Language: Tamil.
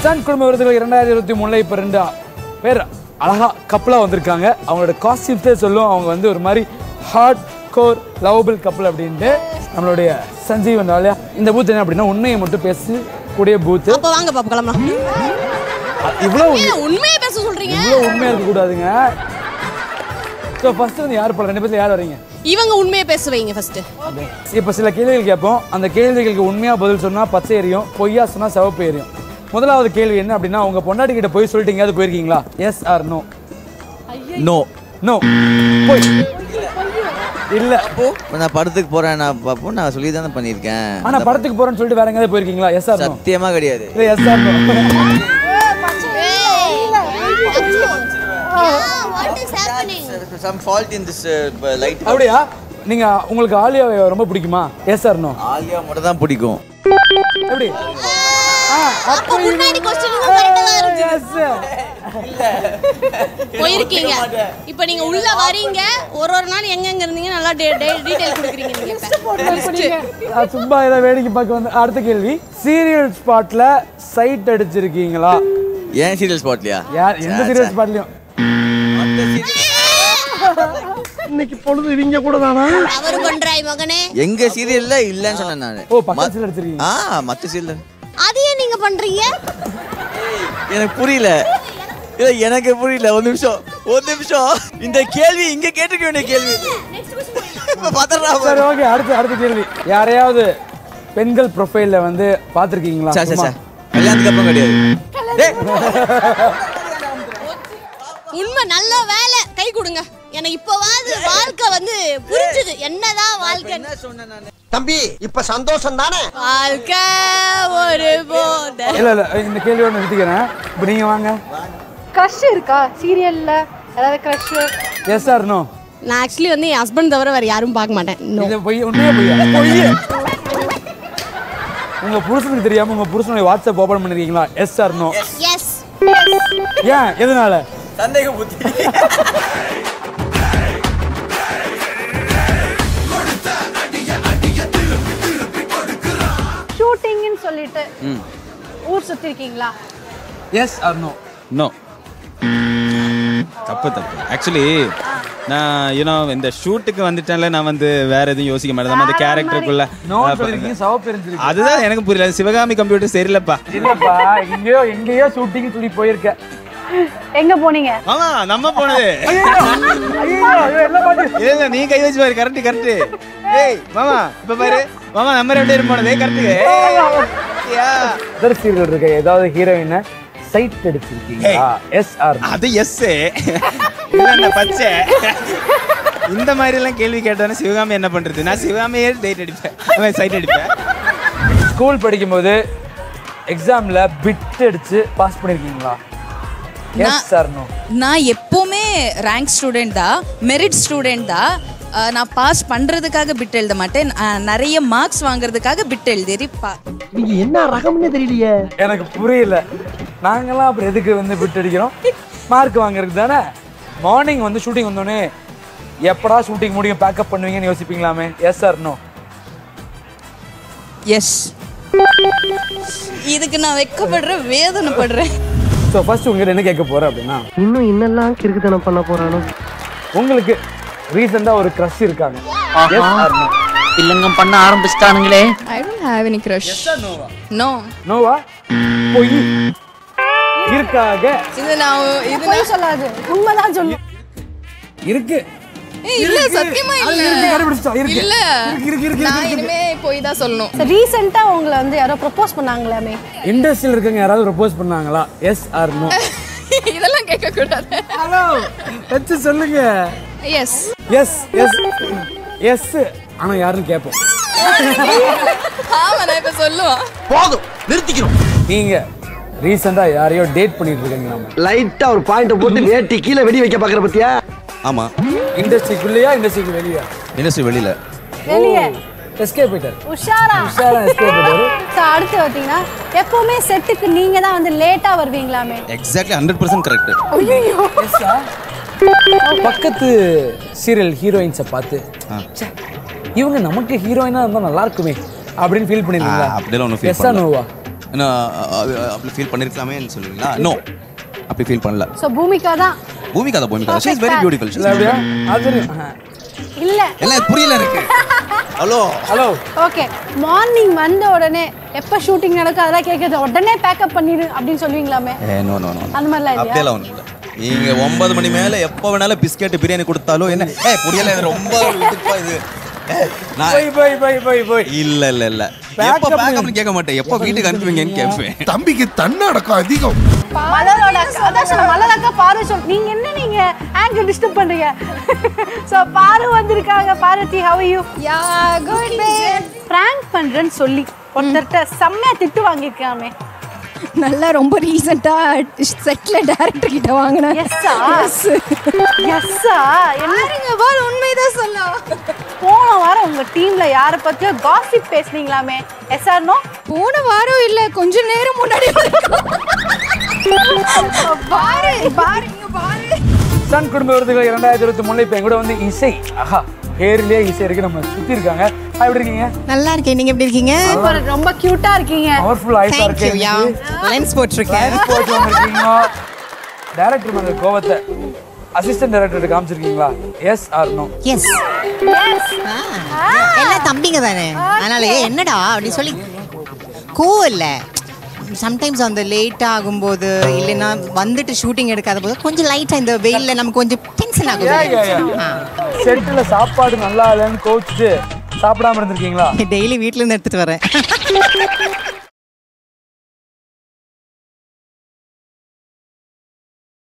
சன் குடும்ப விருதுகள் இரண்டாயிரத்தி இருபத்தி மூணுல இப்போ ரெண்டு பேர் அழகா கப்பலாக வந்திருக்காங்க அவங்களோட காஸ்டியூம்ஸே சொல்லும் அவங்க வந்து ஒரு மாதிரி ஹார்ட் கோர் லவபிள் கப்பல் அப்படின்ட்டு நம்மளுடைய சஞ்சீவன் இல்லையா இந்த பூத் என்ன அப்படின்னா உண்மையை மட்டும் பேசக்கூடிய பூத்து அப்ப வாங்க பாப்பா கிளம்பலாம் இவ்வளோ ஏன் உண்மையை பேச சொல்றீங்க இவ்வளோ உண்மையாக இருக்கக்கூடாதுங்க ஸோ ஃபர்ஸ்ட் வந்து யார் போல ரெண்டு பேர்ல யார் வரீங்க இவங்க உண்மையை பேச வைங்க ஃபர்ஸ்ட் இப்போ சில கேள்விகள் கேட்போம் அந்த கேள்விகளுக்கு உண்மையாக பதில் சொன்னால் பச்சை எரியும் பொய்யா சொன்னால் சிவப்பு எரியும் முதலாவது கேள்வி என்ன அப்படின்னா உங்க பொண்டாட்டி கிட்ட போய் சொல்லிட்டு எங்கேயாவது போயிருக்கீங்களா yes or no no no போய் இல்ல நான் படத்துக்கு போறேன் நான் பாப்போம் நான் சொல்லி தானே பண்ணியிருக்கேன் ஆனா படத்துக்கு போறேன்னு சொல்லிட்டு வேற எங்கேயாவது போயிருக்கீங்களா எஸ் ஆர் நோ சத்தியமா கிடையாது இல்லை yes or no some fault in this light அப்படியா நீங்க உங்களுக்கு ஆலியா ரொம்ப பிடிக்குமா எஸ் ஆர் நோ ஆலியா மட்டும் தான் பிடிக்கும் எப்படி அப்ப முன்னாடி கொஸ்டின் கரெக்டா தான் இருக்கு எஸ் போயிருக்கீங்க இப்போ நீங்க உள்ள வரீங்க ஒரு ஒரு நாள் எங்க எங்க இருந்தீங்க நல்லா டீடைல் கொடுக்குறீங்க நீங்க இப்ப. நான் சும்மா ஏதோ வேடிக்கை பார்க்க வந்து அடுத்த கேள்வி சீரியல் ஸ்பாட்ல சைட் அடிச்சிருக்கீங்களா ஏன் சீரியல் ஸ்பாட்லையா யார் எந்த சீரியல் ஸ்பாட்லயும் இன்னைக்கு பொழுது இவங்க கூட தானா அவர் பண்றாய் மகனே எங்க சீரியல்ல இல்லன்னு சொன்னேன் நானு ஓ பக்கத்துல அடிச்சிருக்கீங்க ஆ மத்த சீரியல் அது ஏன் நீங்க பண்றீங்க எனக்கு புரியல இல்ல எனக்கு புரியல ஒரு நிமிஷம் ஒரு நிமிஷம் இந்த கேள்வி இங்க கேட்டுக்க வேண்டிய கேள்வி பாத்திரா சரி ஓகே அடுத்த அடுத்த கேள்வி யாரையாவது பெண்கள் ப்ரொஃபைல்ல வந்து பாத்திருக்கீங்களா சார் சார் சார் கல்யாணத்துக்கு அப்புறம் கிடையாது டேய், உண்மை நல்ல வேலை கை கொடுங்க எனக்கு இப்போவாது வாழ்க்கை வந்து புரிஞ்சுது என்னதான் வாழ்க்கை தம்பி இப்ப சந்தோஷம் தானே வாழ்க்கை ஒரு போதை இல்ல இல்ல இந்த கேள்வியோட நிறுத்திக்கிறேன் இப்போ நீங்க வாங்க க்ரஷ் இருக்கா சீரியல்ல ஏதாவது க்ரஷ் எஸ் ஆர் நோ நான் ஆக்சுவலி வந்து என் ஹஸ்பண்ட் தவிர வேற யாரும் பார்க்க மாட்டேன் No. இது பொய் உண்மையே பொய்யா பொய் உங்க புருஷனுக்கு தெரியாம உங்க புருஷனுடைய வாட்ஸ்அப் ஓபன் பண்ணிருக்கீங்களா எஸ் ஆர் நோ எஸ் ஏன் எதனால சந்தேக புத்தி ஷூட்டிங்னு சொல்லிட்டு ஊர் சுத்திருக்கீங்களா எஸ் ஆர் நோ நோ தப்பு தப்பு ஆக்சுவலி நான் யூனோ இந்த ஷூட்டுக்கு வந்துட்டேன்ல நான் வந்து வேற எதுவும் யோசிக்க மாட்டேன் நம்ம அந்த கேரக்டருக்குள்ள நோ சொல்லிருக்கீங்க சவப்பு தெரிஞ்சிருக்கு அதுதான் எனக்கு புரியல சிவகாமி கம்ப்யூட்டர் சரியில்லப்பா இல்லப்பா எங்கேயோ எங்கேயோ ஷூட்டிங் சொல்லி போயிருக்க எங்க போனீங்க ஆமா நம்ம போனது இல்ல இல்ல நீ கை வச்சு பாரு கரெக்ட் கரெக்ட் ஏய் மாமா இப்ப பாரு மாமா நம்ம ரெண்டு பேரும் போனதே கரெக்ட் அதர் சீரியல் இருக்க ஏதாவது ஹீரோயினை சைட் அடிச்சிருக்கீங்களா எஸ் ஆர் அது எஸ் இல்ல இந்த பச்சை இந்த மாதிரி எல்லாம் கேள்வி கேட்டானே சிவகாமி என்ன பண்றது நான் சிவகாமியே டேட் அடிப்பேன் சைட் அடிப்பேன் ஸ்கூல் படிக்கும்போது எக்ஸாம்ல பிட் அடிச்சு பாஸ் பண்ணிருக்கீங்களா எஸ் சார் நோ நான் எப்போவுமே ரேங்க் ஸ்டூடெண்ட் தான் மெரிட் ஸ்டூடெண்ட் தான் அஹ் நான் பாஸ் பண்ணுறதுக்காக பிட் எழுத மாட்டேன் அஹ் நிறைய மார்க்ஸ் வாங்குறதுக்காக பிட் எழுதி பா நீங்க என்ன ரகம்னு தெரியலையே எனக்கு புரியல நாங்கெல்லாம் அப்புறம் எதுக்கு வந்து பிட் அடிக்கிறோம் மார்க் வாங்குறதுக்கு தானே மார்னிங் வந்து ஷூட்டிங் வந்தோடனே எப்படா ஷூட்டிங் முடியும் பேக்கப் பண்ணுவீங்கன்னு யோசிப்பீங்களாமே எஸ் சார் நோ எஸ் இதுக்கு நான் வெக்கப்படுறேன் வேதனைப்படுறேன் ஸோ ஃபர்ஸ்ட் உங்ககிட்ட என்ன கேட்க போறேன் அப்படின்னா இன்னும் என்னெல்லாம் கிறுக்குத்தனம் பண்ண போறானோ உங்களுக்கு ரீசெண்டாக ஒரு க்ரஷ் இருக்காங்க எஸ் ஆர் நோ இல்லங்க பண்ண ஆரம்பிச்சிட்டானுங்களே I don't have any crush no நோவா பொய் இருக்காக இது நான் இது பொய் சொல்லாது உண்மைதான் சொல்லும் இருக்கு ஏய், இல்ல சத்தியமா அது இல்ல இருக்கு, கண்டுபிடிச்சிட்டோம், இருக்கு. இல்ல இருக்கு, இருக்கு, இருக்கு, நான் இருக்கு. இனிமே போய் தான் சொல்லணும் ரீசெண்டா உங்களை வந்து யாரோ ப்ரப்போஸ் பண்ணாங்களாமே இண்டஸ்ட்ரியில் இருக்கவங்க யாராவது ப்ரப்போஸ் பண்ணாங்களா எஸ் ஆர் நோ இதெல்லாம் கேட்க கூடாது ஹலோ வச்சு சொல்லுங்க எஸ் எஸ் எஸ் எஸ் ஆனா யாருன்னு கேட்போம் ஆமா நான் இப்ப சொல்லுவான் போதும் நிறுத்திக்கிறோம் நீங்க ரீசெண்டா யாரையோ டேட் பண்ணிட்டு இருக்கீங்க நம்ம லைட்டா ஒரு பாயிண்ட் போட்டு வேட்டி கீழே வெடி வைக்க பாக்குற பத்தியா ஆமா இண்டஸ்ட்ரிக்குள்ளேயா இண்டஸ்ட்ரிக்கு வெளியா இண்டஸ்ட்ரி வெளியில வெளியே எஸ்கே போயிட்டார் உஷாரா உஷாரா எஸ்கே போயிட்டாரு So, அடுத்து பார்த்தீங்கன்னா எப்பவுமே செட்டுக்கு நீங்க தான் வந்து லேட்டா வருவீங்களாமே எக்ஸாக்ட்லி ஹண்ட்ரட் பர்சன்ட் கரெக்ட் பக்கத்து சீரியல் ஹீரோயின்ஸை பார்த்து ச்சே, இவங்க நமக்கு ஹீரோயினா இருந்தா நல்லா இருக்குமே அப்படின்னு ஃபீல் பண்ணிருக்கீங்களா ஆ, அப்படியெல்லாம் ஒண்ணும் feel எஸ்ஸா பண்ணல. நோவா என்ன அது அப்படி ஃபீல் பண்ணிருக்கலாமேன்னு சொல்லுவீங்களா நோ அப்படி ஃபீல் பண்ணல ஸோ பூமிகா தான் பூமிகா தான் Bhumika she is very beautiful இல்லை அப்படியா அது தெரியும் இல்ல எல்லாம் புரியல எனக்கு ஹலோ ஹலோ ஓகே மார்னிங் வந்த உடனே எப்போ ஷூட்டிங் நடக்கும் அதெல்லாம் கேட்குறது உடனே பேக்கப் பண்ணிடு அப்படின்னு சொல்லுவீங்களாமே ஏ நோ நோ நோ அந்த மாதிரிலாம் இல்லையா அப்படியெல்லாம் ஒன்றும் இல்லை நீங்க ஒன்பது மணி மேல எப்போ வேணாலும் பிஸ்கெட் பிரியாணி கொடுத்தாலும் என்ன ஏ புரியல இது ரொம்ப இதுப்பா இது ஏய், நான் போய் போய் போய் போய் போய் இல்ல இல்ல இல்ல எப்போ பேக்கப்னு கேட்க மாட்டேன் எப்போ வீட்டுக்கு அனுப்புவீங்கன்னு கேட்பேன் தம்பிக்கு தன்னடக்கம் அதிகம் மலரோட அக்கா அதான் சொன்ன மலர் அக்கா பாரு சொல் நீங்க என்ன நீங்க ஆங்கிள் டிஸ்டர்ப் பண்றீங்க சோ பாரு வந்திருக்காங்க Bharathi how you yeah good prank பண்றேன்னு சொல்லி ஒருத்தர்ட்ட செம்மையா திட்டு வாங்கியிருக்காமே நல்லா ரொம்ப ரீசெண்டா செட்ல டைரக்டர் கிட்ட வாங்கினேன் எஸ்ஸா எஸ்ஸா பாருங்க பாரு உண்மைதான் சொல்லும் போன வாரம் உங்க டீம்ல யார பத்தியோ காசிப் பேசுனீங்களாமே எஸ்ஆர் நோ போன வாரம் இல்ல கொஞ்ச நேரம் முன்னாடி பாரு பாரு இங்க பாரு சன் குடும்ப விருதுகள் இரண்டாயிரத்தி இருபத்தி மூணுல இப்போ எங்கூட வந்து இசை ஆஹா பேர்லயே இசை இருக்கு நம்ம சுத்தி இருக்காங்க ஆ, எப்படி இருக்கீங்க நல்லா இருக்கேன் நீங்க எப்படி இருக்கீங்க சூப்பர் ரொம்ப கியூட்டா இருக்கீங்க பவர்ஃபுல் ஆயிட்டா Thank you, yeah. Lens போட்டிருக்கேன். போட்டு வந்திருக்கீங்க டைரக்டர் மேல கோவத்தை அசிஸ்டன்ட் டைரக்டர் காமிச்சிருக்கீங்களா எஸ் ஆர் நோ எஸ் எல்லாம் தம்பிங்க தானே அதனால "ஏய், என்னடா அப்படின்னு சொல்லி கோவம் இல்லை சம்டைம்ஸ் அந்த லேட் ஆகும்போது இல்லைன்னா வந்துட்டு ஷூட்டிங் எடுக்காத போது கொஞ்சம் லைட்டாக இந்த வெயிலில் நமக்கு கொஞ்சம் டென்ஷன் ஆகும் ஆ. செட்டில் சாப்பாடு நல்லா இல்லைன்னு கோச்சிட்டு சாப்பிடாம இருந்திருக்கீங்களா டெய்லி வீட்ல இருந்து எடுத்துட்டு வரேன்